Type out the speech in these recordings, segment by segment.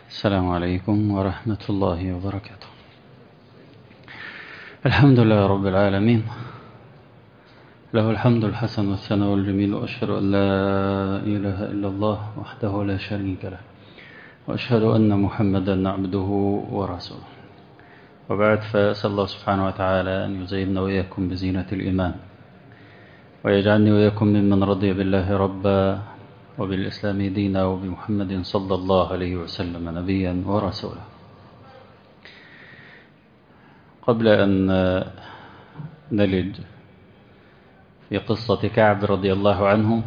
السلام عليكم ورحمة الله وبركاته الحمد لله رب العالمين له الحمد الحسن والثناء الجميل وأشهد أن لا إله إلا الله وحده لا شريك له وأشهد أن محمدا عبده ورسوله وبعد فأسأل الله سبحانه وتعالى أن يزيننا وإياكم بزينة الإيمان ويجعلني وإياكم ممن رضي بالله ربا وبالإسلام دينا وبمحمد صلى الله عليه وسلم نبيا ورسولا قبل أن نلج في قصة كعب رضي الله عنه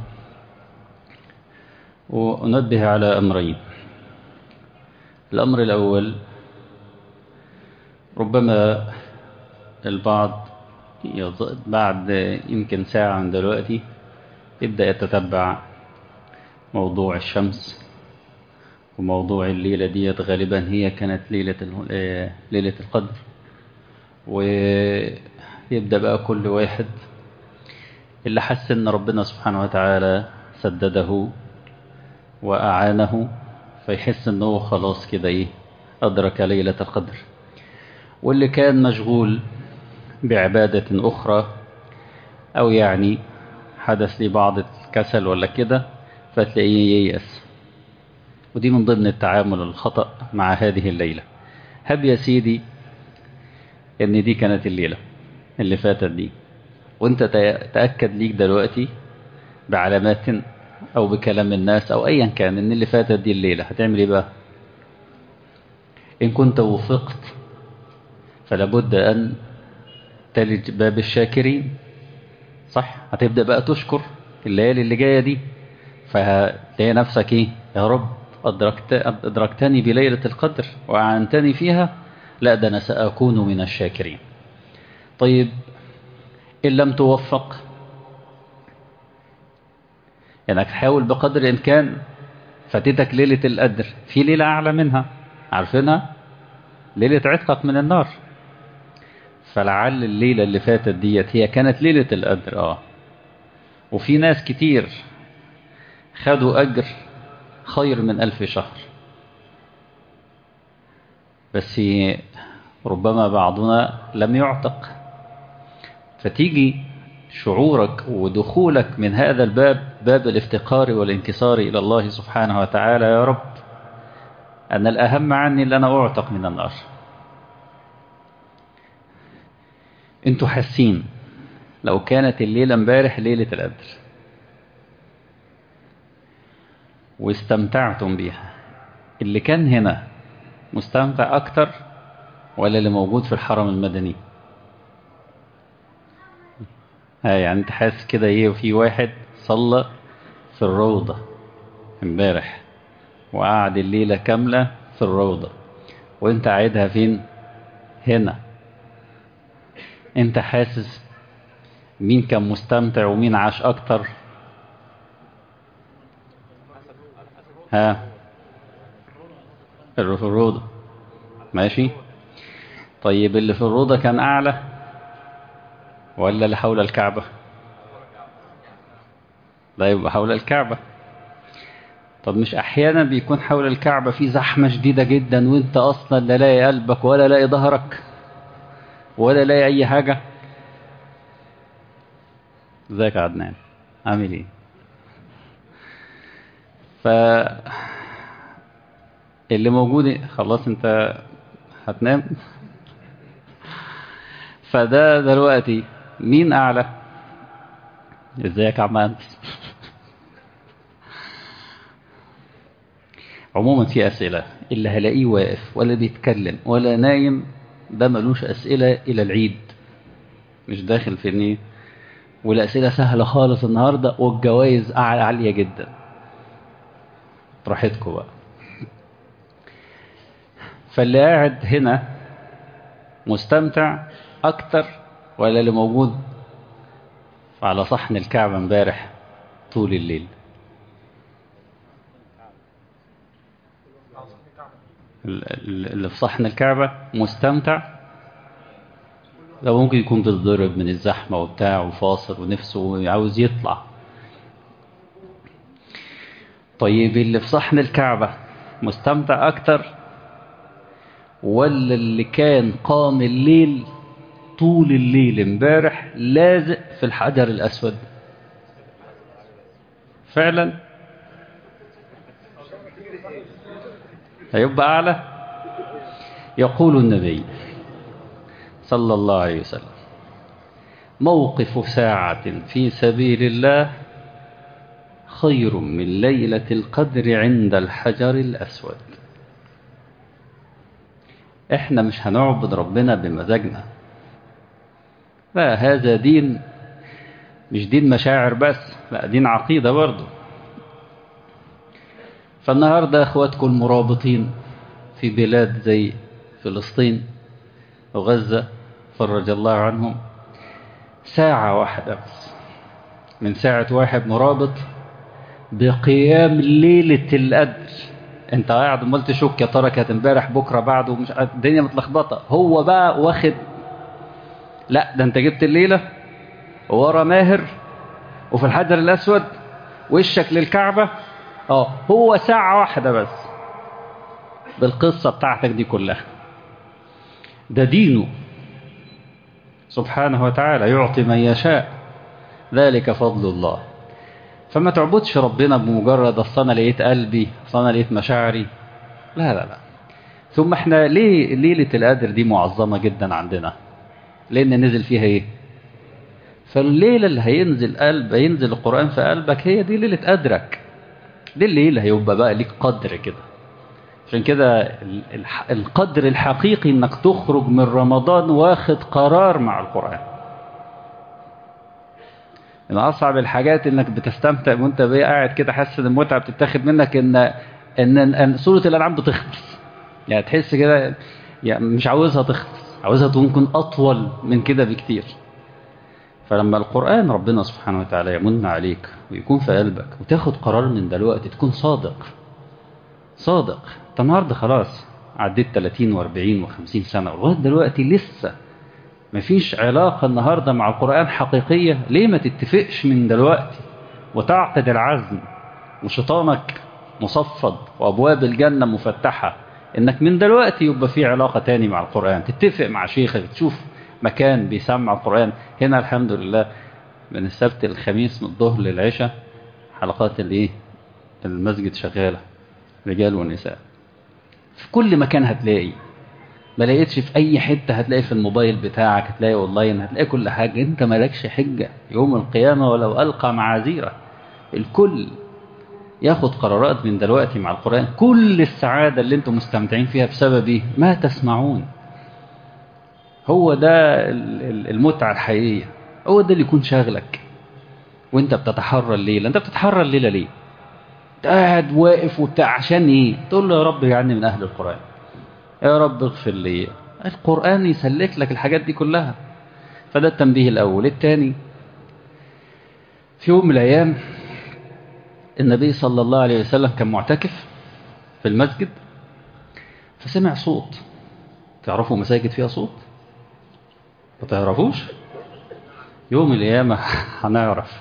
وأنبه على أمرين الأمر الأول ربما البعض بعد يمكن ساعة من دلوقتي يبدأ يتتبع موضوع الشمس وموضوع الليلة ديت غالبا هي كانت ليلة ليلة القدر ويبدأ بقى كل واحد اللي حس ان ربنا سبحانه وتعالى سدده وأعانه فيحس ان هو خلاص كده ايه أدرك ليلة القدر واللي كان مشغول بعبادة أخرى أو يعني حدث لي بعض الكسل ولا كده فتلاقيه ييأس ودي من ضمن التعامل الخطأ مع هذه الليلة هب يا سيدي ان دي كانت الليلة اللي فاتت دي وانت تأكد ليك دلوقتي بعلامات او بكلام الناس او ايا كان ان اللي فاتت دي الليلة هتعمل ايه بقى ان كنت وفقت فلابد ان تلج باب الشاكرين صح هتبدأ بقى تشكر الليالي اللي جاية دي فهتلاقي نفسك ايه يا رب أدركت أدركتني بليلة القدر وأعنتني فيها لا ده أنا سأكون من الشاكرين طيب إن لم توفق يعني تحاول بقدر الإمكان فاتتك ليلة القدر في ليلة أعلى منها عارفينها ليلة عتقك من النار فلعل الليلة اللي فاتت ديت هي كانت ليلة القدر آه وفي ناس كتير خدوا أجر خير من ألف شهر بس ربما بعضنا لم يعتق فتيجي شعورك ودخولك من هذا الباب باب الافتقار والانكسار إلى الله سبحانه وتعالى يا رب أن الأهم عني أن أنا أعتق من النار انتوا حاسين لو كانت الليلة امبارح ليلة القدر واستمتعتم بيها اللي كان هنا مستمتع أكتر ولا اللي موجود في الحرم المدني ها يعني انت حاسس كده ايه وفي واحد صلى في الروضة امبارح وقعد الليلة كاملة في الروضة وانت قاعدها فين هنا انت حاسس مين كان مستمتع ومين عاش اكتر ها اللي في الروضة ماشي طيب اللي في الروضة كان أعلى ولا اللي حول الكعبة لا يبقى حول الكعبة طب مش أحيانا بيكون حول الكعبة في زحمة شديدة جدا وانت أصلا لا لاقي قلبك ولا لاقي ظهرك ولا لاقي أي حاجة ازيك يا عدنان عامل ايه ف اللي موجود خلاص انت هتنام فده دلوقتي مين اعلى ازيك يا عم انس عموما في اسئله اللي هلاقيه واقف ولا بيتكلم ولا نايم ده ملوش اسئله الى العيد مش داخل في ايه والاسئله سهله خالص النهارده والجوائز عاليه جدا راحتكم بقى فاللي قاعد هنا مستمتع اكتر ولا اللي موجود على صحن الكعبة امبارح طول الليل اللي في صحن الكعبة مستمتع لو ممكن يكون بيتضرب من الزحمة وبتاع وفاصل ونفسه عاوز يطلع طيب اللي في صحن الكعبة مستمتع أكتر ولا اللي كان قام الليل طول الليل امبارح لازق في الحجر الأسود فعلا هيبقى أعلى يقول النبي صلى الله عليه وسلم موقف ساعة في سبيل الله خير من ليلة القدر عند الحجر الأسود احنا مش هنعبد ربنا بمزاجنا لا هذا دين مش دين مشاعر بس لا دين عقيدة برضه فالنهاردة اخواتكم المرابطين في بلاد زي فلسطين وغزة فرج الله عنهم ساعة واحدة بس من ساعة واحد مرابط بقيام ليلة القدر انت قاعد امال تشك يا ترى كانت امبارح بكره بعده مش الدنيا متلخبطه هو بقى واخد لا ده انت جبت الليله ورا ماهر وفي الحجر الاسود وشك للكعبه اه هو ساعه واحده بس بالقصه بتاعتك دي كلها ده دينه سبحانه وتعالى يعطي من يشاء ذلك فضل الله فما تعبدش ربنا بمجرد اصل انا لقيت قلبي اصل انا لقيت مشاعري لا لا لا ثم احنا ليه ليله القدر دي معظمه جدا عندنا لان نزل فيها ايه فالليله اللي هينزل قلب هينزل القران في قلبك هي دي ليله قدرك دي الليله هيبقى بقى ليك قدر كده عشان كده القدر الحقيقي انك تخرج من رمضان واخد قرار مع القران من اصعب الحاجات انك بتستمتع وانت قاعد كده حاسس ان المتعه بتتاخد منك ان ان, إن سوره الانعام بتخلص يعني تحس كده يعني مش عاوزها تخلص عاوزها ممكن اطول من كده بكتير فلما القران ربنا سبحانه وتعالى يمن عليك ويكون في قلبك وتاخد قرار من دلوقتي تكون صادق صادق انت النهارده خلاص عديت 30 و40 و50 سنه ولغايه دلوقتي لسه مفيش علاقة النهاردة مع القرآن حقيقية ليه ما تتفقش من دلوقتي وتعقد العزم وشيطانك مصفد وأبواب الجنة مفتحة إنك من دلوقتي يبقى في علاقة تاني مع القرآن تتفق مع شيخك تشوف مكان بيسمع القرآن هنا الحمد لله من السبت الخميس من الظهر للعشاء حلقات الايه المسجد شغالة رجال ونساء في كل مكان هتلاقي ما لقيتش في اي حته هتلاقي في الموبايل بتاعك هتلاقي اونلاين هتلاقي كل حاجه انت مالكش حجه يوم القيامه ولو القى معاذيره الكل ياخد قرارات من دلوقتي مع القران كل السعاده اللي انتم مستمتعين فيها بسبب ايه ما تسمعون هو ده المتعه الحقيقيه هو ده اللي يكون شاغلك وانت بتتحرى الليله انت بتتحرى الليله ليه قاعد واقف وبتاع عشان ايه تقول له يا رب يعني من اهل القران يا رب اغفر لي القرآن يسلك لك الحاجات دي كلها فده التنبيه الأول الثاني في يوم من الأيام النبي صلى الله عليه وسلم كان معتكف في المسجد فسمع صوت تعرفوا مساجد فيها صوت ما تعرفوش يوم القيامة هنعرف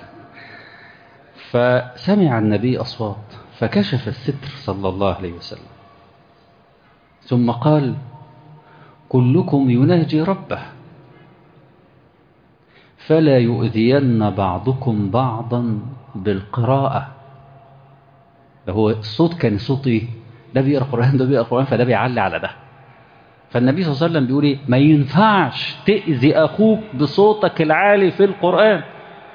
فسمع النبي أصوات فكشف الستر صلى الله عليه وسلم ثم قال كلكم يناجي ربه فلا يؤذين بعضكم بعضا بالقراءة ده هو الصوت كان صوت ايه ده بيقرا قرآن ده بيقرا قرآن فده بيعلي على ده فالنبي صلى الله عليه وسلم بيقول ايه ما ينفعش تأذي أخوك بصوتك العالي في القرآن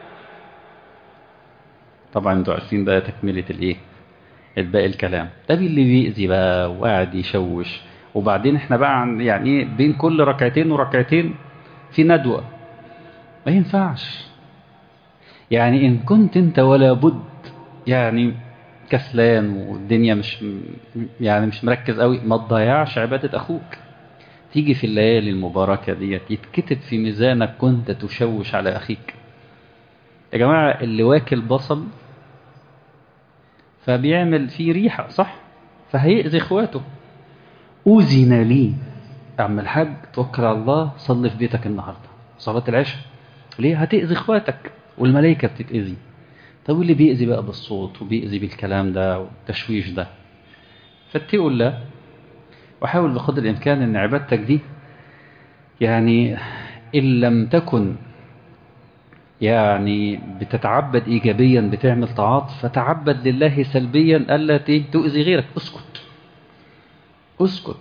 طبعا انتوا عارفين بقى تكملة الايه الباقي الكلام ده اللي بيأذي بقى وقاعد يشوش وبعدين احنا بقى عن يعني ايه بين كل ركعتين وركعتين في ندوة ما ينفعش يعني ان كنت انت ولا بد يعني كسلان والدنيا مش يعني مش مركز قوي ما تضيعش عبادة اخوك تيجي في الليالي المباركة ديت يتكتب في ميزانك كنت تشوش على اخيك يا جماعة اللي واكل بصل فبيعمل فيه ريحة صح فهيأذي اخواته أذن لي أعمل الحاج توكل على الله صلي في بيتك النهاردة صلاة العشاء ليه هتأذي اخواتك والملائكة بتتأذي طب واللي بيأذي بقى بالصوت وبيأذي بالكلام ده والتشويش ده فاتقوا الله وحاول بقدر الإمكان أن عبادتك دي يعني إن لم تكن يعني بتتعبد إيجابيا بتعمل طاعات فتعبد لله سلبيا ألا تؤذي غيرك اسكت اسكت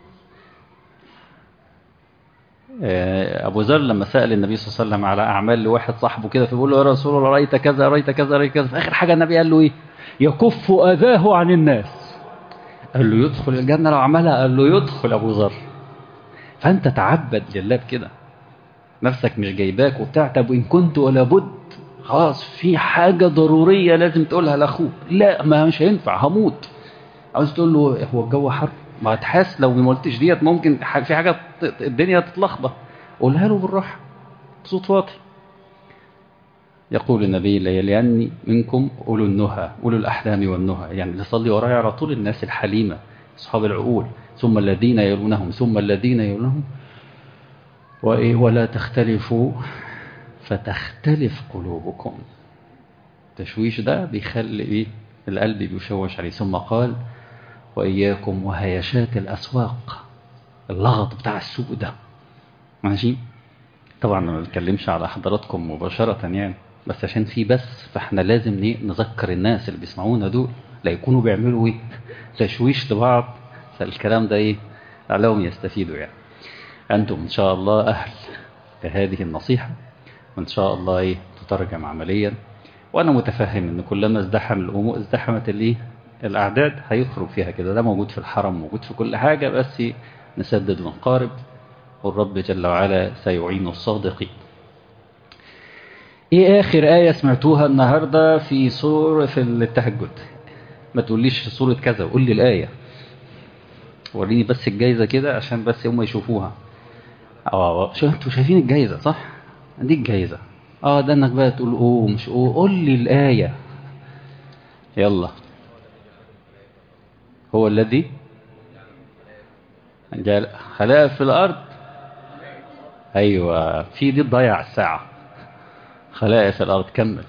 أبو ذر لما سأل النبي صلى الله عليه وسلم على أعمال لواحد صاحبه كده فبيقول له يا رسول الله رأيت كذا رأيت كذا رأيت كذا في آخر حاجة النبي قال له إيه يكف أذاه عن الناس قال له يدخل الجنة لو عملها قال له يدخل أبو ذر فأنت تعبد لله بكده نفسك مش جايباك وبتاع طب وإن كنت ولا بد خلاص في حاجة ضرورية لازم تقولها لأخوك لا ما مش هينفع هموت عاوز تقول له هو الجو حر ما تحس لو ما قلتش ديت ممكن في حاجة الدنيا تتلخبط قولها له بالراحة بصوت واطي يقول النبي لأني منكم أولو النهى أولو الأحلام والنهى يعني اللي صلي ورايا على طول الناس الحليمة أصحاب العقول ثم الذين يلونهم ثم الذين يلونهم وإيه ولا تختلفوا فتختلف قلوبكم التشويش ده بيخلي إيه القلب بيشوش عليه ثم قال وإياكم وهيشات الأسواق اللغط بتاع السوق ده ماشي طبعا ما بتكلمش على حضراتكم مباشرة يعني بس عشان في بس فاحنا لازم نذكر الناس اللي بيسمعونا دول لا يكونوا بيعملوا ايه تشويش لبعض فالكلام ده ايه لعلهم يستفيدوا يعني انتم ان شاء الله اهل لهذه النصيحة وان شاء الله ايه تترجم عمليا وانا متفهم ان كلما ازدحم الامور ازدحمت الايه الاعداد هيخرج فيها كده ده موجود في الحرم موجود في كل حاجة بس نسدد ونقارب والرب جل وعلا سيعين الصادقين ايه اخر آية سمعتوها النهاردة في سورة في التهجد ما تقوليش سورة كذا قول لي الآية وريني بس الجايزة كده عشان بس هم يشوفوها اه شو انتوا شايفين الجايزة صح دي الجايزة اه ده انك بقى تقول اوه مش اوه قول لي الآية يلا هو الذي جال خلائق في الأرض أيوة في دي تضيع الساعة خلائق في الأرض كمل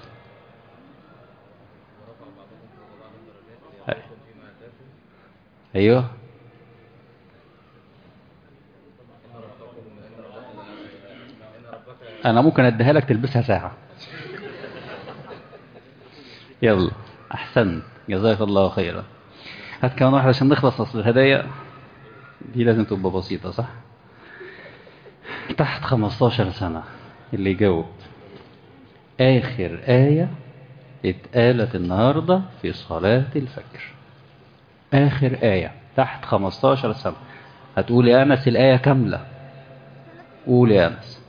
أيوة أنا ممكن أديها لك تلبسها ساعة يلا أحسن جزاك الله خيرا هات كمان واحد عشان نخلص أصل الهدايا دي لازم تبقى بسيطة صح تحت 15 سنة اللي يجاوب آخر آية اتقالت النهاردة في صلاة الفجر آخر آية تحت 15 سنة هتقول يا أنس الآية كاملة قول يا أنس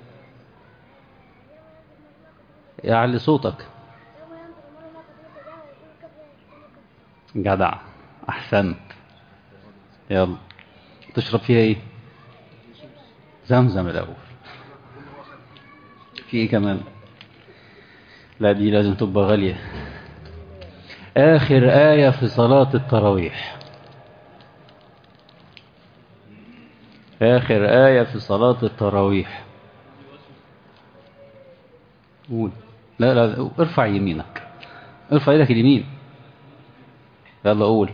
يعلي صوتك جدع أحسنت يلا تشرب فيها ايه زمزم الأول في ايه كمان لا دي لازم تبقى غالية آخر آية في صلاة التراويح آخر آية في صلاة التراويح قول لا لا ارفع يمينك ارفع ايدك اليمين يلا قول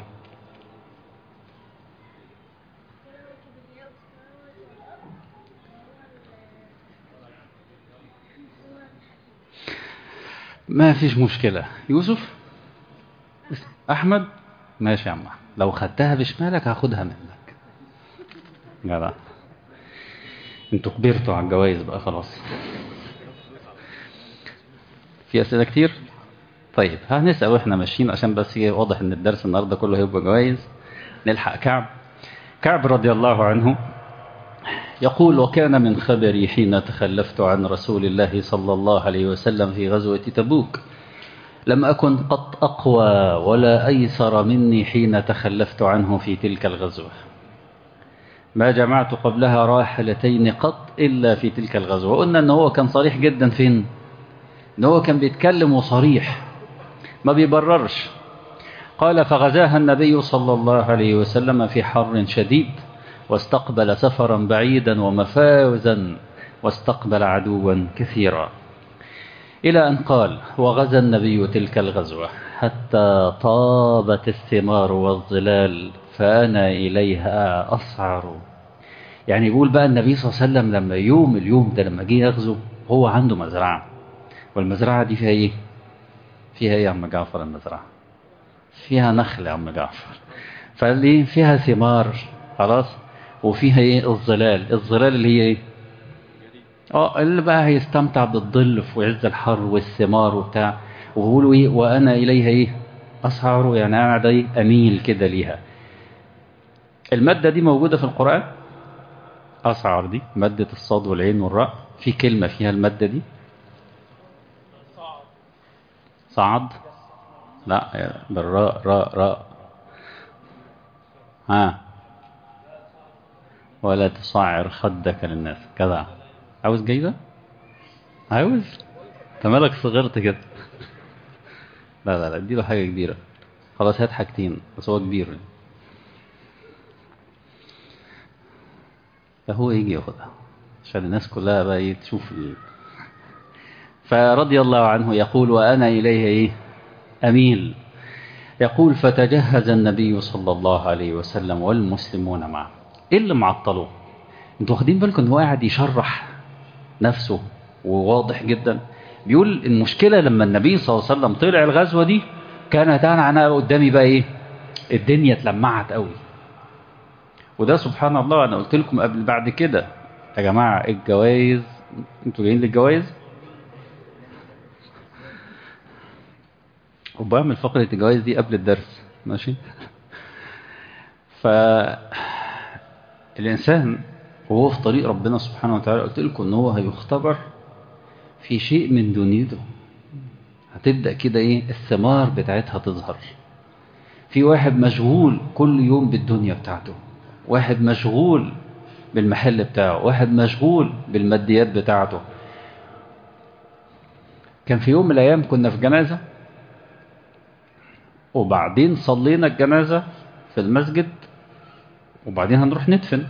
ما فيش مشكلة يوسف أحمد ماشي يا عم لو خدتها بشمالك هاخدها منك جدع انتوا كبرتوا على الجوائز بقى خلاص في أسئلة كتير طيب هنسأل واحنا ماشيين عشان بس واضح ان الدرس النهارده كله هيبقى جوائز نلحق كعب كعب رضي الله عنه يقول وكان من خبري حين تخلفت عن رسول الله صلى الله عليه وسلم في غزوة تبوك لم أكن قط أقوى ولا أيسر مني حين تخلفت عنه في تلك الغزوة ما جمعت قبلها راحلتين قط إلا في تلك الغزوة قلنا أنه هو كان صريح جدا فين أنه هو كان بيتكلم وصريح ما بيبررش قال فغزاها النبي صلى الله عليه وسلم في حر شديد واستقبل سفرا بعيدا ومفاوزا واستقبل عدوا كثيرا إلى أن قال وغزا النبي تلك الغزوة حتى طابت الثمار والظلال فأنا إليها أسعر يعني يقول بقى النبي صلى الله عليه وسلم لما يوم اليوم ده لما جه يغزو هو عنده مزرعة والمزرعة دي فيها ايه فيها ايه يا عم جعفر المزرعة فيها نخل يا عم جعفر فقال لي فيها ثمار خلاص وفيها ايه الظلال الظلال اللي هي ايه اه اللي بقى هيستمتع بالظل في عز الحر والثمار وبتاع وبيقولوا ايه وانا اليها ايه اسعر يعني انا قاعد ايه اميل كده ليها المادة دي موجودة في القرآن أسعر دي مادة الصاد والعين والراء في كلمة فيها المادة دي صعد لا بالراء راء راء ها ولا تصعر خدك للناس كذا عاوز جايزة عاوز انت مالك صغرت كده لا لا لا اديله حاجة كبيرة خلاص هات حاجتين بس هو كبير فهو يجي ياخدها عشان الناس كلها بقى ايه تشوف ال... فرضي الله عنه يقول وأنا إليه إيه أميل يقول فتجهز النبي صلى الله عليه وسلم والمسلمون معه إيه اللي معطلوه انتوا واخدين بالكم ان هو قاعد يشرح نفسه وواضح جدا بيقول المشكلة لما النبي صلى الله عليه وسلم طلع الغزوة دي كانت انا انا قدامي بقى ايه الدنيا اتلمعت قوي وده سبحان الله انا قلت لكم قبل بعد كده يا جماعة الجوائز انتوا جايين للجوائز وبعمل فقرة الجوائز دي قبل الدرس ماشي ف الإنسان وهو في طريق ربنا سبحانه وتعالى قلت لكم ان هو هيختبر في شيء من دنيته هتبدأ كده ايه الثمار بتاعتها تظهر في واحد مشغول كل يوم بالدنيا بتاعته واحد مشغول بالمحل بتاعه واحد مشغول بالماديات بتاعته كان في يوم من الأيام كنا في جنازة وبعدين صلينا الجنازة في المسجد وبعدين هنروح ندفن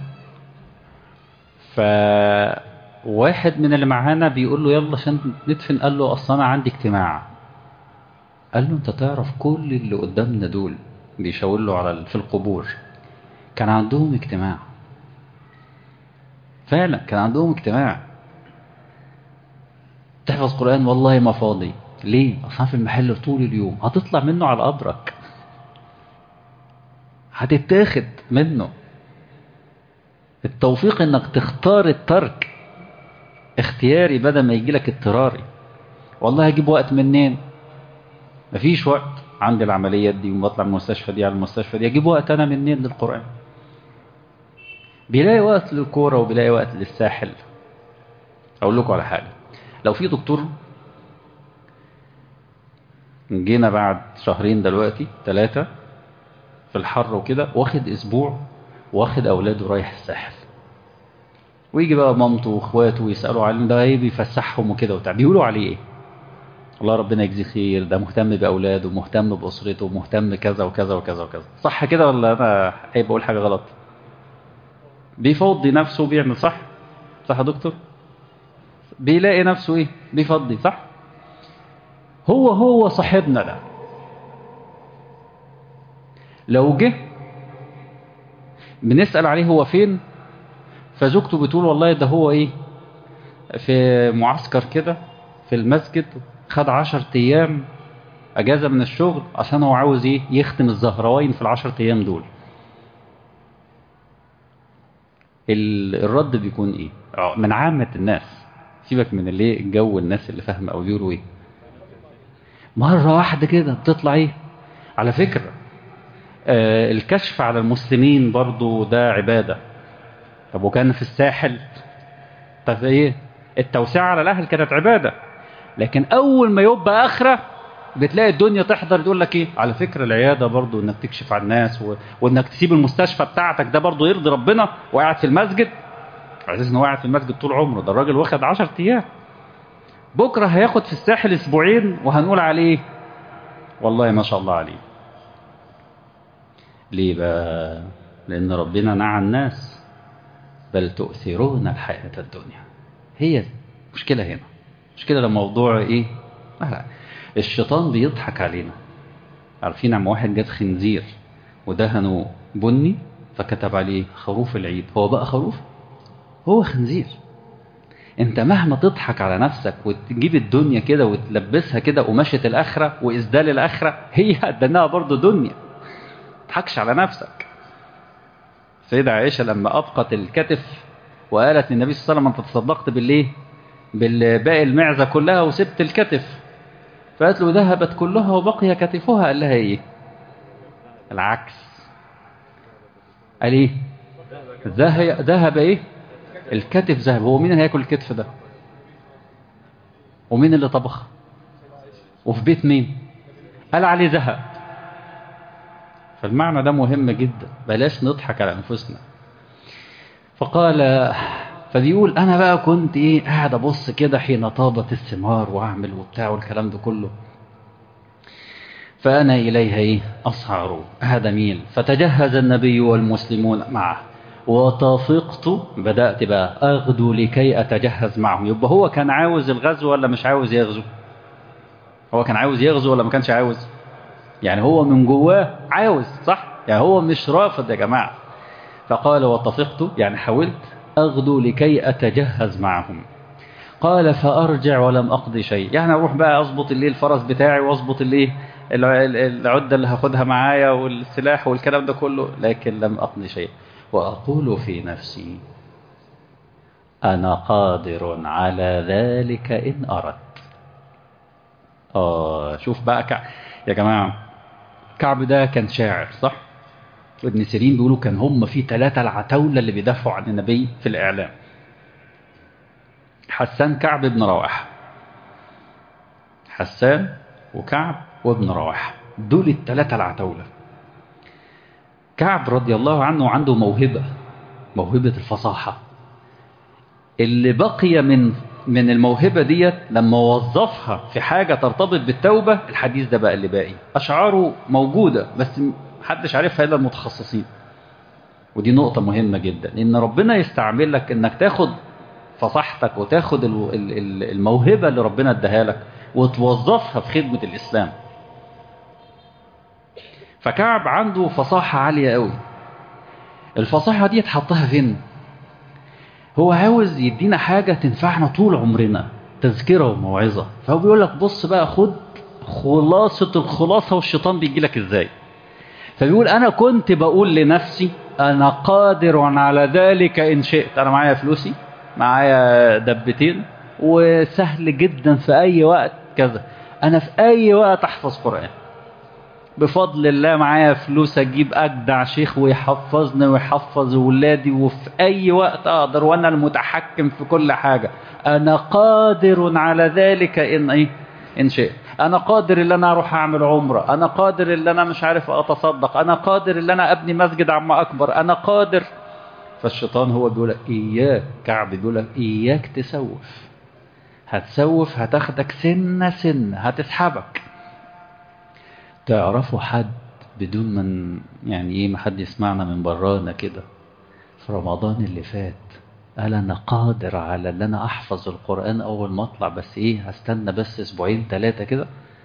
فواحد من اللي معانا بيقول له يلا عشان ندفن قال له اصل انا عندي اجتماع قال له انت تعرف كل اللي قدامنا دول بيشاور له على في القبور كان عندهم اجتماع فعلا كان عندهم اجتماع تحفظ قرآن والله ما فاضي ليه اصلا في المحل طول اليوم هتطلع منه على قبرك هتتاخد منه التوفيق انك تختار الترك اختياري بدل ما يجي لك اضطراري والله هجيب وقت منين مفيش وقت عندي العمليات دي وبطلع من المستشفى دي على المستشفى دي اجيب وقت انا منين للقرآن بيلاقي وقت للكورة وبيلاقي وقت للساحل اقول لكم على حاجة لو في دكتور جينا بعد شهرين دلوقتي ثلاثة في الحر وكده واخد اسبوع واخد اولاده رايح الساحل ويجي بقى مامته واخواته ويسالوا عليه ده ايه بيفسحهم وكده وبتاع بيقولوا عليه ايه الله ربنا يجزيه خير ده مهتم باولاده ومهتم باسرته ومهتم كذا وكذا وكذا وكذا صح كده ولا انا ايه بقول حاجه غلط بيفضي نفسه وبيعمل صح صح يا دكتور بيلاقي نفسه ايه بيفضي صح هو هو صاحبنا ده لو جه بنسأل عليه هو فين فزوجته بتقول والله ده هو ايه في معسكر كده في المسجد خد عشر ايام اجازة من الشغل عشان هو عاوز ايه يختم الزهروين في العشر ايام دول الرد بيكون ايه من عامة الناس سيبك من اللي الجو الناس اللي فاهمه او بيقولوا ايه مرة واحدة كده بتطلع ايه على فكرة آه الكشف على المسلمين برضو ده عبادة طب وكان في الساحل طب ايه التوسعة على الاهل كانت عبادة لكن اول ما يبقى اخرة بتلاقي الدنيا تحضر تقول لك ايه على فكرة العيادة برضو انك تكشف على الناس و... وانك تسيب المستشفى بتاعتك ده برضو يرضي ربنا وقاعد في المسجد عزيز انه قاعد في المسجد طول عمره ده الراجل واخد 10 ايام بكرة هياخد في الساحل اسبوعين وهنقول عليه والله ما شاء الله عليه ليه بقى لان ربنا نعى الناس بل تؤثرون الحياة الدنيا هي مشكلة هنا مشكلة لما موضوع ايه لا الشيطان بيضحك علينا عارفين عم واحد جاب خنزير ودهنه بني فكتب عليه خروف العيد هو بقى خروف هو خنزير انت مهما تضحك على نفسك وتجيب الدنيا كده وتلبسها كده قماشة الآخرة وإسدال الآخرة هي قدناها برضه دنيا تضحكش على نفسك سيدة عائشة لما أبقت الكتف وقالت للنبي صلى الله عليه وسلم أنت تصدقت بالليه بالباقي المعزة كلها وسبت الكتف فقالت له ذهبت كلها وبقي كتفها قال لها ايه العكس قال ايه ذهب ايه الكتف ذهب هو مين اللي هياكل الكتف ده ومين اللي طبخ وفي بيت مين قال عليه ذهب فالمعنى ده مهم جدا بلاش نضحك على انفسنا فقال فبيقول انا بقى كنت ايه قاعد ابص كده حين طابت الثمار واعمل وبتاع والكلام ده كله فانا اليها ايه اصعر هذا ميل فتجهز النبي والمسلمون معه وطافقت بدأت بقى أغدو لكي أتجهز معهم يبقى هو كان عاوز الغزو ولا مش عاوز يغزو هو كان عاوز يغزو ولا ما كانش عاوز يعني هو من جواه عاوز صح يعني هو مش رافض يا جماعة فقال وطفقت يعني حاولت أغدو لكي أتجهز معهم قال فأرجع ولم أقضي شيء يعني أروح بقى أظبط الليل الفرس بتاعي وأظبط الليل العدة اللي هاخدها معايا والسلاح والكلام ده كله لكن لم أقضي شيء وأقول في نفسي أنا قادر على ذلك إن أردت آه شوف بقى كعب يا جماعة كعب ده كان شاعر صح وابن سيرين بيقولوا كان هم في ثلاثة العتاولة اللي بيدافعوا عن النبي في الإعلام حسان كعب بن رواحة حسان وكعب وابن رواحة دول الثلاثة العتاولة كعب رضي الله عنه عنده موهبة موهبة الفصاحة اللي بقي من من الموهبة ديت لما وظفها في حاجة ترتبط بالتوبة الحديث ده بقى اللي باقي أشعاره موجودة بس محدش عارفها إلا المتخصصين ودي نقطة مهمة جدا إن ربنا يستعمل لك إنك تاخد فصاحتك وتاخد الموهبة اللي ربنا اداها لك وتوظفها في خدمة الإسلام فكعب عنده فصاحة عالية قوي الفصاحة دي تحطها فين هو عاوز يدينا حاجة تنفعنا طول عمرنا تذكرة وموعظة فهو بيقول لك بص بقى خد خلاصة الخلاصة والشيطان بيجي لك ازاي فبيقول انا كنت بقول لنفسي انا قادر على ذلك ان شئت انا معايا فلوسي معايا دبتين وسهل جدا في اي وقت كذا انا في اي وقت احفظ قرآن بفضل الله معايا فلوس اجيب اجدع شيخ ويحفظني ويحفظ ولادي وفي اي وقت اقدر وانا المتحكم في كل حاجة انا قادر على ذلك ان ايه ان شئت انا قادر ان انا اروح اعمل عمرة انا قادر ان انا مش عارف اتصدق انا قادر ان انا ابني مسجد عما اكبر انا قادر فالشيطان هو بيقول لك اياك كعب بيقول لك اياك تسوف هتسوف هتاخدك سنة سنة هتسحبك تعرفوا حد بدون من يعني ايه ما حد يسمعنا من برانا كده في رمضان اللي فات قال انا قادر على ان انا احفظ القرآن اول ما اطلع بس ايه هستنى بس اسبوعين ثلاثة كده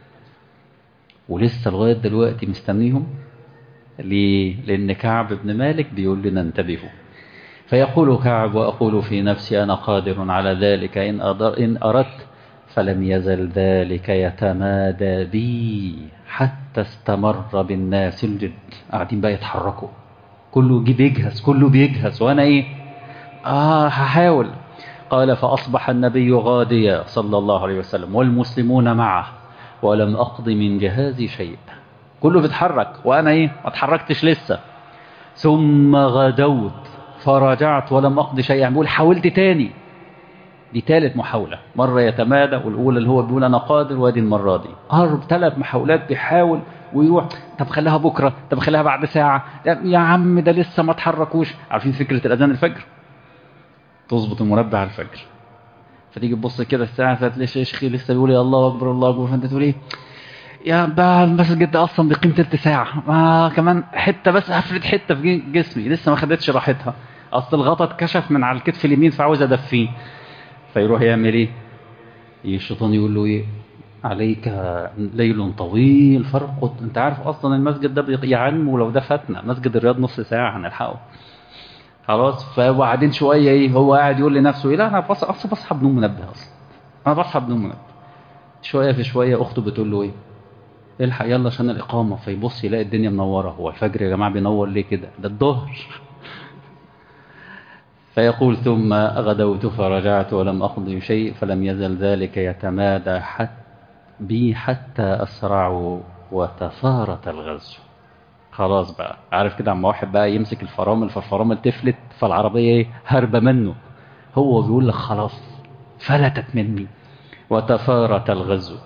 ولسه لغاية دلوقتي مستنيهم ليه لان كعب بن مالك بيقول لنا انتبهوا فيقول كعب واقول في نفسي انا قادر على ذلك ان, أدر إن اردت فلم يزل ذلك يتمادى بي حتى استمر بالناس الجد قاعدين بقى يتحركوا كله بيجهز كله بيجهز وانا ايه اه هحاول قال فاصبح النبي غاديا صلى الله عليه وسلم والمسلمون معه ولم اقض من جهازي شيء كله بيتحرك وانا ايه ما اتحركتش لسه ثم غدوت فرجعت ولم اقضي شيء يعني بقول حاولت تاني دي ثالث محاولة مرة يتمادى والأولى اللي هو بيقول أنا قادر وادي المرة دي أرب ثلاث محاولات بيحاول ويروح طب خليها بكرة طب خليها بعد ساعة يا عم ده لسه ما اتحركوش عارفين فكرة الأذان الفجر تظبط المنبه على الفجر فتيجي تبص كده الساعة فتلاقي شيخي لسه بيقول يا الله أكبر الله أكبر فأنت تقول إيه يا بقى المسجد ده أصلا بيقيم تلت ساعة ما كمان حتة بس هفرد حتة في جسمي لسه ما خدتش راحتها أصل الغطا اتكشف من على الكتف اليمين فعاوز أدفيه فيروح يعمل ايه الشيطان يقول له ايه عليك ليل طويل فرق انت عارف اصلا المسجد ده بيق- يا عم ولو ده فاتنا مسجد الرياض نص ساعه هنلحقه خلاص فبعدين شويه ايه هو قاعد يقول لنفسه ايه لا انا بص اصلا بصحى بنوم منبه اصلا انا بصحى بنوم منبه شويه في شويه اخته بتقول له ايه الحق يلا عشان الاقامه فيبص يلاقي الدنيا منوره هو الفجر يا جماعه بينور ليه كده ده الظهر فيقول ثم غدوت فرجعت ولم أقضي شيء فلم يزل ذلك يتمادى حتى بي حتى أسرعوا وتفارت الغزو خلاص بقى عارف كده اما واحد بقى يمسك الفرامل فالفرامل تفلت فالعربية ايه هربة منه هو بيقول لك خلاص فلتت مني وتفارت الغزو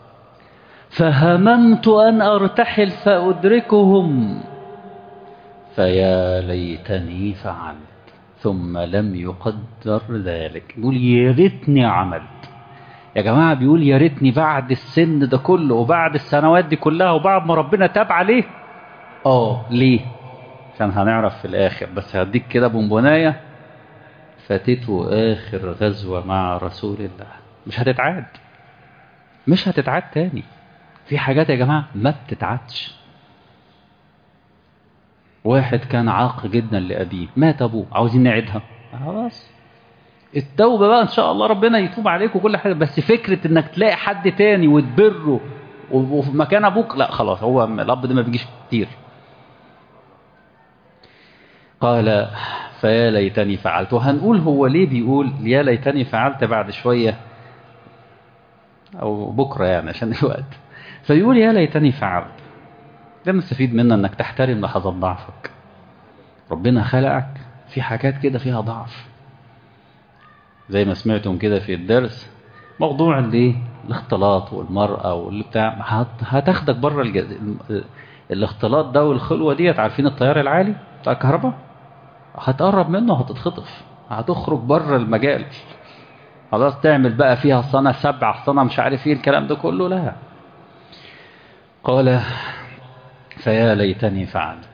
فهممت أن أرتحل فأدركهم فيا ليتني فعلت ثم لم يقدر ذلك يقول يا ريتني عملت يا جماعة بيقول يا ريتني بعد السن ده كله وبعد السنوات دي كلها وبعد ما ربنا تاب عليه اه ليه عشان هنعرف في الآخر بس هديك كده بونبوناية فاتته آخر غزوة مع رسول الله مش هتتعاد مش هتتعاد تاني في حاجات يا جماعة ما بتتعادش واحد كان عاق جدا لأبيه مات أبوه عاوزين نعيدها خلاص التوبة بقى إن شاء الله ربنا يتوب عليك وكل حاجة بس فكرة إنك تلاقي حد تاني وتبره وفي مكان أبوك لا خلاص هو الأب ده ما بيجيش كتير قال فيا ليتني فعلت وهنقول هو ليه بيقول يا ليتني فعلت بعد شوية أو بكرة يعني عشان الوقت فيقول يا ليتني فعلت ده نستفيد منه انك تحترم لحظات ضعفك ربنا خلقك في حاجات كده فيها ضعف زي ما سمعتم كده في الدرس موضوع الايه الاختلاط والمرأة واللي بتاع هت- هتاخدك بره الجز... الاختلاط ده والخلوة ديت عارفين التيار العالي بتاع الكهرباء هتقرب منه هتتخطف هتخرج بره المجال خلاص تعمل بقى فيها صنع سبع صنع مش عارف ايه الكلام ده كله لا قال فيا ليتني فعلت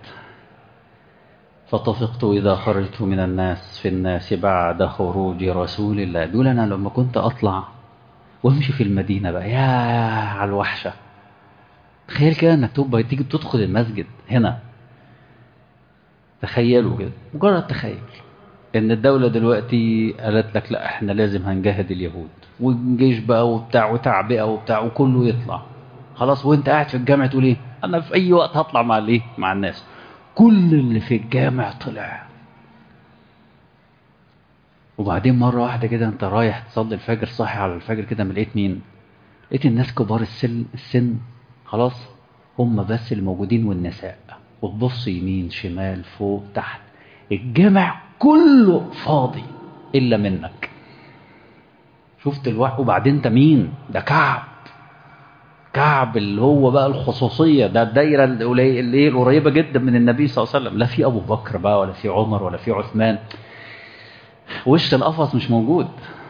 فطفقت إذا خرجت من الناس في الناس بعد خروج رسول الله بيقول أنا لما كنت أطلع وامشي في المدينة بقى يا على الوحشة تخيل كده انك تبقى تيجي تدخل المسجد هنا تخيلوا كده مجرد تخيل ان الدولة دلوقتي قالت لك لا احنا لازم هنجاهد اليهود والجيش بقى وبتاع وتعبئة وبتاع وكله يطلع خلاص وانت قاعد في الجامع تقول ايه انا في اي وقت هطلع مع الايه مع الناس كل اللي في الجامع طلع وبعدين مرة واحدة كده انت رايح تصلي الفجر صاحي على الفجر كده ما لقيت مين لقيت الناس كبار السن السن خلاص هم بس الموجودين والنساء وتبص يمين شمال فوق تحت الجامع كله فاضي الا منك شفت الوحي وبعدين انت مين ده كعب كعب اللي هو بقى الخصوصية ده الدايرة القلي- اللي هي القريبة جدا من النبي صلى الله عليه وسلم لا في أبو بكر بقى ولا في عمر ولا في عثمان وش القفص مش موجود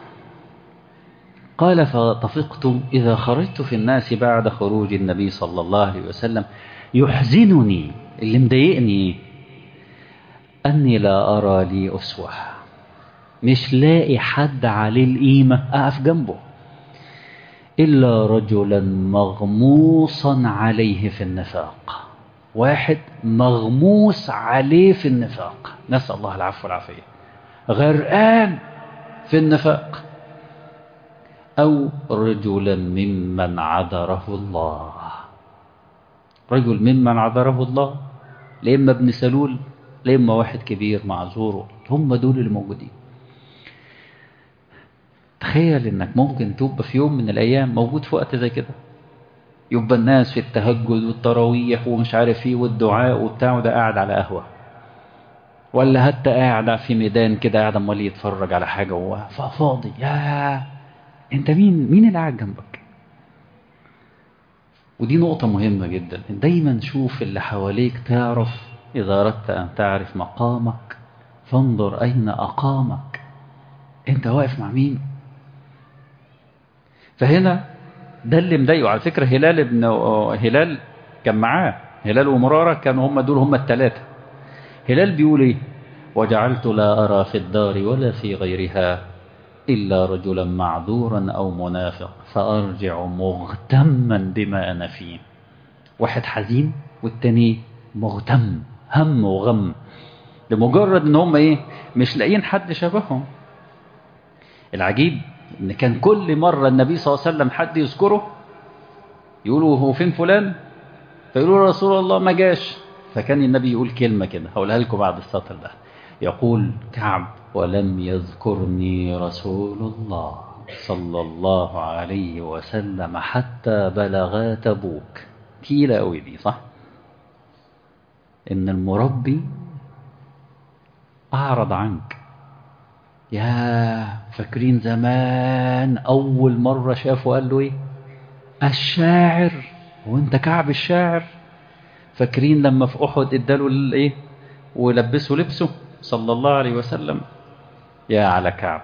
قال فطفقت إذا خرجت في الناس بعد خروج النبي صلى الله عليه وسلم يحزنني اللي مضايقني أني لا أرى لي أسوة مش لاقي حد عليه القيمة أقف جنبه إلا رجلا مغموصا عليه في النفاق واحد مغموس عليه في النفاق نسأل الله العفو والعافية غرقان في النفاق أو رجلا ممن عذره الله رجل ممن عذره الله لا إما ابن سلول لا إما واحد كبير معذور هم دول اللي موجودين تخيل انك ممكن تبقى في يوم من الايام موجود في وقت زي كده يبقى الناس في التهجد والتراويح ومش عارف ايه والدعاء وبتاع وده قاعد على قهوه ولا حتى قاعد في ميدان كده قاعد امال يتفرج على حاجه وهو فاضي يا انت مين مين اللي قاعد جنبك ودي نقطة مهمة جدا دايما شوف اللي حواليك تعرف إذا أردت أن تعرف مقامك فانظر أين أقامك أنت واقف مع مين فهنا ده اللي مضايقه على فكرة هلال ابن هلال كان معاه هلال ومرارة كانوا هم دول هم الثلاثة هلال بيقول ايه وجعلت لا أرى في الدار ولا في غيرها إلا رجلا معذورا أو منافق فأرجع مغتما بما أنا فيه واحد حزين والتاني مغتم هم وغم لمجرد ان هم ايه مش لاقيين حد شبههم العجيب ان كان كل مرة النبي صلى الله عليه وسلم حد يذكره يقولوا هو فين فلان فيقولوا رسول الله ما جاش فكان النبي يقول كلمة كده هقولها لكم بعد السطر ده يقول كعب ولم يذكرني رسول الله صلى الله عليه وسلم حتى بلغا تبوك تقيلة قوي دي صح ان المربي اعرض عنك يا فاكرين زمان اول مرة شافه قال له ايه الشاعر وانت كعب الشاعر فاكرين لما في احد اداله الايه ولبسه لبسه صلى الله عليه وسلم يا على كعب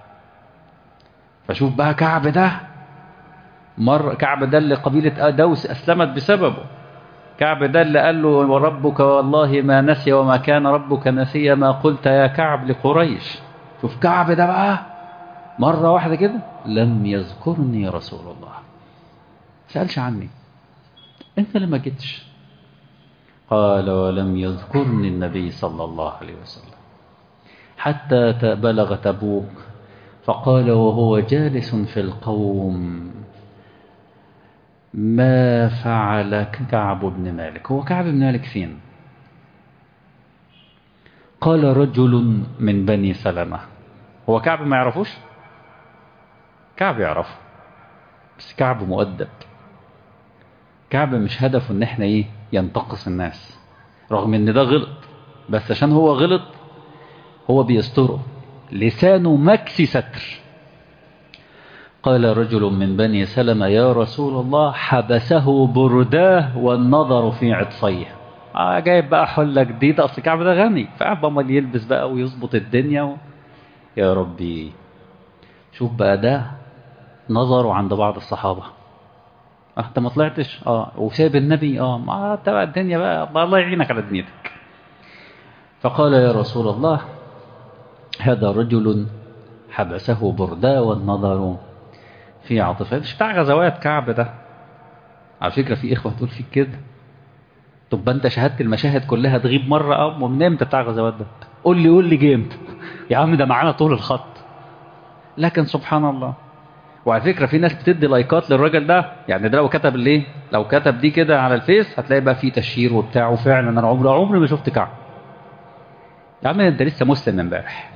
فشوف بقى كعب ده مر كعب ده اللي قبيلة دوس أسلمت بسببه كعب ده اللي قال له وربك والله ما نسي وما كان ربك نسي ما قلت يا كعب لقريش شوف كعب ده بقى مرة واحدة كده لم يذكرني رسول الله سألش عني انت اللي ما جيتش قال ولم يذكرني النبي صلى الله عليه وسلم حتى بلغ تبوك فقال وهو جالس في القوم ما فعل كعب بن مالك هو كعب بن مالك فين قال رجل من بني سلمة هو كعب ما يعرفوش كعب يعرفه بس كعب مؤدب كعب مش هدفه ان احنا ايه ينتقص الناس رغم ان ده غلط بس عشان هو غلط هو بيستره لسانه مكسي ستر قال رجل من بني سلمة يا رسول الله حبسه برداه والنظر في عطفيه آه جايب بقى حلة جديدة أصل كعب ده غني فأبا يلبس بقى ويظبط الدنيا و... يا ربي شوف بقى ده نظره عند بعض الصحابة اه انت ما طلعتش اه وسايب النبي اه ما انت بقى الدنيا بقى الله يعينك على دنيتك فقال يا رسول الله هذا رجل حبسه برداه والنظر في عاطفه مش بتاع غزوات كعب ده على فكرة في إخوة تقول فيك كده طب انت شهدت المشاهد كلها تغيب مرة اه ومن امتى بتاع غزوات ده قول لي قول لي جه امتى يا عم ده معانا طول الخط لكن سبحان الله وعلى فكرة في ناس بتدي لايكات للراجل ده يعني ده لو كتب الايه لو كتب دي كده على الفيس هتلاقي بقى فيه تشهير وبتاع وفعلا انا عمري عمري ما شفت كعب يا عم انت لسه مسلم امبارح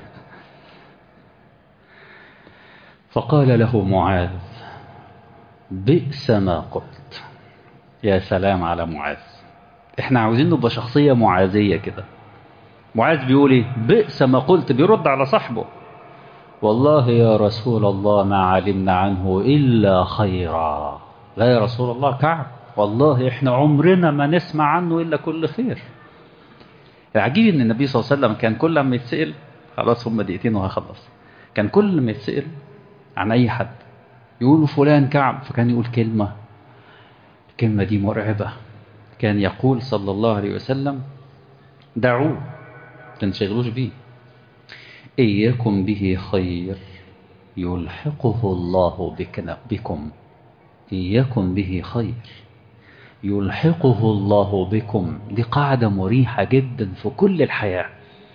فقال له معاذ بئس ما قلت يا سلام على معاذ احنا عاوزين نبقى شخصية معاذية كده معاذ بيقول ايه بئس ما قلت بيرد على صاحبه والله يا رسول الله ما علمنا عنه إلا خيرا لا يا رسول الله كعب والله احنا عمرنا ما نسمع عنه إلا كل خير العجيب ان النبي صلى الله عليه وسلم كان كل ما يتسأل خلاص هم دقيقتين وهخلص كان كل ما يتسأل عن أي حد يقولوا فلان كعب فكان يقول كلمة الكلمة دي مرعبة كان يقول صلى الله عليه وسلم دعوه تنشغلوش بيه إياكم به خير يلحقه الله بك بكم إياكم به خير يلحقه الله بكم دي قاعدة مريحة جدا في كل الحياة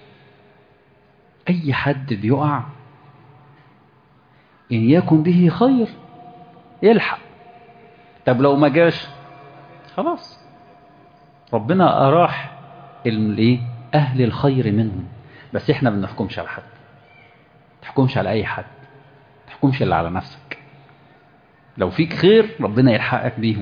أي حد بيقع إن يكن به خير يلحق طب لو ما جاش خلاص ربنا أراح الايه أهل الخير منهم بس احنا ما بنحكمش على حد ما تحكمش على أي حد ما تحكمش إلا على نفسك لو فيك خير ربنا يلحقك بيهم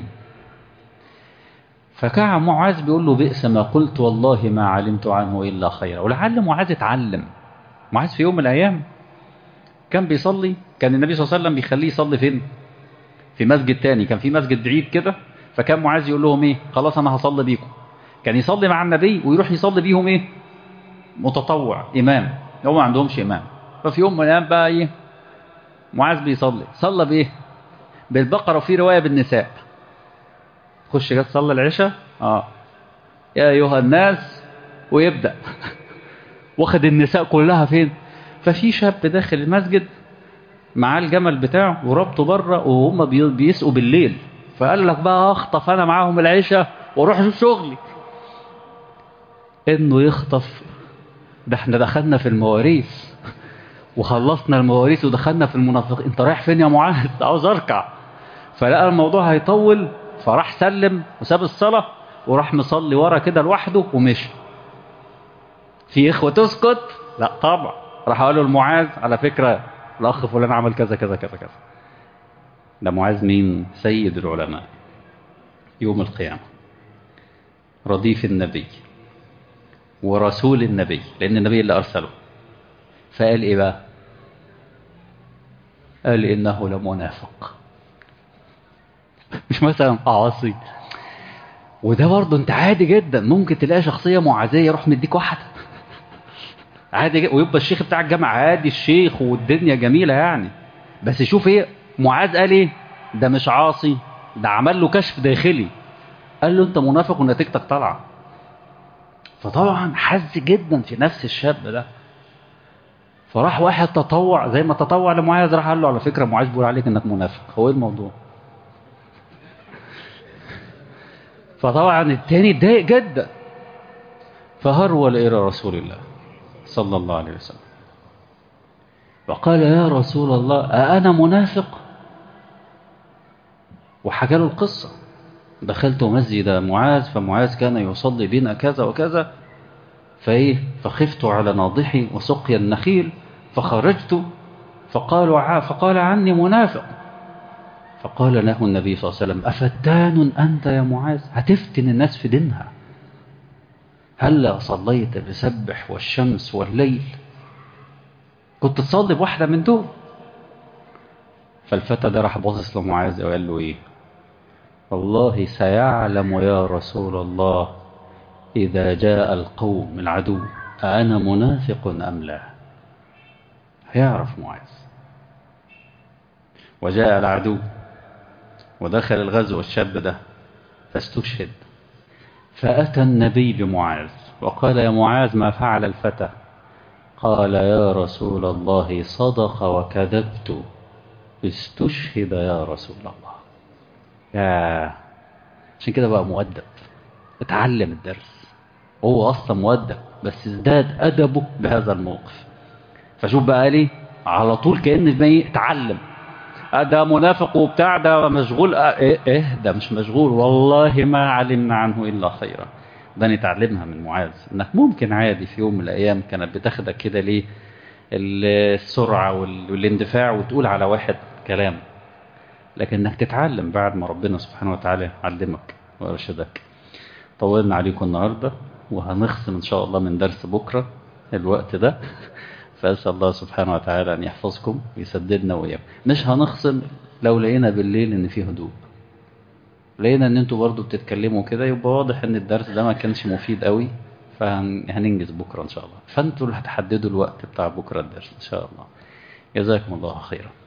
فكعب معاذ بيقول له بئس ما قلت والله ما علمت عنه إلا خيرا ولعل معاذ اتعلم معاذ في يوم من الأيام كان بيصلي كان النبي صلى الله عليه وسلم بيخليه يصلي فين في مسجد تاني كان في مسجد بعيد كده فكان معاذ يقول لهم ايه خلاص انا هصلي بيكم كان يصلي مع النبي ويروح يصلي بيهم ايه متطوع امام هم ما عندهمش امام ففي يوم من الايام بقى ايه معاذ بيصلي صلى بايه بالبقره وفي روايه بالنساء خش جت صلى العشاء اه يا ايها الناس ويبدا واخد النساء كلها فين ففي شاب داخل المسجد معاه الجمل بتاعه وربطه بره وهم بي- بيسقوا بالليل فقال لك بقى اخطف انا معاهم العشاء واروح اشوف شغلي انه يخطف ده احنا دخلنا في المواريث وخلصنا المواريث ودخلنا في المنافقين انت رايح فين يا معاذ عاوز اركع فلقى الموضوع هيطول فراح سلم وساب الصلاة وراح مصلي ورا كده لوحده ومشي في اخوة تسكت لا طبعا راح قالوا لمعاذ على فكرة الاخ فلان عمل كذا كذا كذا كذا ده معاذ مين سيد العلماء يوم القيامة رديف النبي ورسول النبي لأن النبي اللي أرسله فقال إيه بقى قال إنه لمنافق مش مثلا عاصي وده برضه انت عادي جدا ممكن تلاقي شخصية معازية يروح مديك واحدة عادي جدا ويبقى الشيخ بتاع الجامعة عادي الشيخ والدنيا جميلة يعني بس شوف ايه معاذ قال ايه ده مش عاصي ده عمل له كشف داخلي قال له انت منافق ونتيجتك طالعه فطبعا حز جدا في نفس الشاب ده فراح واحد تطوع زي ما تطوع لمعاذ راح قال له على فكره معاذ بيقول عليك انك منافق هو ايه الموضوع فطبعا التاني اتضايق جدا فهرول الى رسول الله صلى الله عليه وسلم وقال يا رسول الله أأنا منافق وحكى له القصة دخلت مسجد معاذ فمعاذ كان يصلي بنا كذا وكذا فإيه فخفت على ناضحي وسقي النخيل فخرجت فقالوا ع- فقال عني منافق فقال له النبي صلى الله عليه وسلم أفتان أنت يا معاذ هتفتن الناس في دينها هلا صليت بسبح والشمس والليل كنت تصلي بواحدة من دول فالفتى ده راح باصص لمعاذ وقال له ايه والله سيعلم يا رسول الله إذا جاء القوم العدو أأنا منافق أم لا هيعرف معاذ وجاء العدو ودخل الغزو الشاب ده فاستشهد فأتى النبي بمعاذ وقال يا معاذ ما فعل الفتى قال يا رسول الله صدق وكذبت استشهد يا رسول الله يا عشان كده بقى مؤدب اتعلم الدرس هو اصلا مؤدب بس ازداد ادبه بهذا الموقف فشوف بقى ليه على طول كان ما اتعلم آه ده منافق وبتاع ده مشغول آه ايه, إيه ده مش مشغول والله ما علمنا عنه الا خيرا ده نتعلمها من معاذ انك ممكن عادي في يوم من الايام كانت بتاخدك كده ليه السرعه وال- والاندفاع وتقول على واحد كلام لكن انك تتعلم بعد ما ربنا سبحانه وتعالى علمك وارشدك طولنا عليكم النهارده وهنخصم ان شاء الله من درس بكره الوقت ده فاسال الله سبحانه وتعالى ان يحفظكم ويسددنا واياكم مش هنخصم لو لقينا بالليل ان فيه هدوء لقينا ان انتوا برضو بتتكلموا كده يبقى واضح ان الدرس ده ما كانش مفيد قوي فهننجز بكره ان شاء الله فانتوا اللي هتحددوا الوقت بتاع بكره الدرس ان شاء الله جزاكم الله خيرا